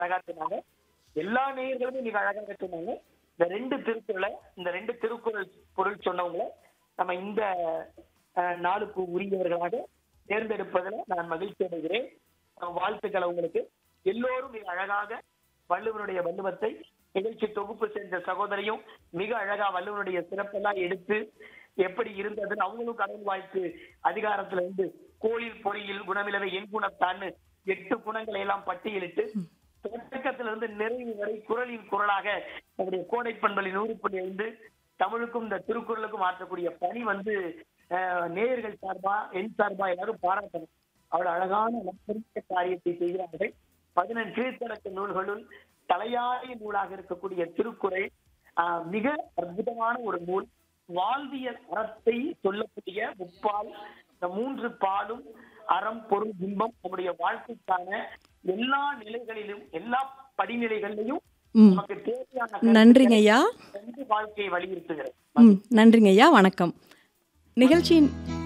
அழகா சொன்னாங்க எல்லா நேயர்களுமே மிக அழகாக சொன்னாங்க இந்த ரெண்டு திருக்குறளை இந்த ரெண்டு திருக்குறள் பொருள் சொன்னவங்கள நம்ம இந்த அஹ், நாளுக்கு உரியவர்களாக தேர்ந்தெடுப்பதில் நான் மகிழ்ச்சி அடைகிறேன் அஹ், வாழ்த்துக்கள் உங்களுக்கு எல்லோரும் மிக அழகாக வள்ளுவனுடைய வள்ளுவத்தை நிகழ்ச்சி தொகுப்பு செஞ்ச சகோதரியும் மிக அழகா வள்ளுவனுடைய சிறப்பெல்லாம் எடுத்து எப்படி இருந்ததுன்னு அவங்களும் கடவுள் வாழ்த்து அதிகாரத்துல இருந்து கோளில் பொறியில் குணமிலவை என் குணத்தான்னு எட்டு குணங்களை எல்லாம் பட்டியலிட்டு தொடக்கத்துல இருந்து நிறைவு வரை குரலின் குரலாக நம்முடைய கோடை பண்பலின் நூறு புள்ளி ஐந்து தமிழுக்கும் இந்த திருக்குறளுக்கும் ஆற்றக்கூடிய பணி வந்து அஹ், நேயர்கள் சார்பா என் சார்பா எல்லாரும் பாராட்டணும் அவ்வளவு அழகான நற்பெரிய காரியத்தை செய்கிறார்கள் பதினெண் கீழ்த்தடக்க நூல்களுள் தலையாய நூலாக இருக்கக்கூடிய திருக்குறள் ஆஹ், மிக அற்புதமான ஒரு நூல் வாழ்வியல் அறத்தை சொல்லக்கூடிய முப்பால் இந்த மூன்று பாலும் அறம் பொருள் இன்பம் நம்முடைய வாழ்க்கைக்கான எல்லா நிலைகளிலும் எல்லா படிநிலைகளிலும் ம் நமக்கு தேவையான நன்றிங்க ஐயா கருத்துக்களை தந்து வாழ்க்கையை வலியுறுத்துகிறது ம் நன்றிங்க ஐயா வணக்கம் நிகழ்ச்சியின்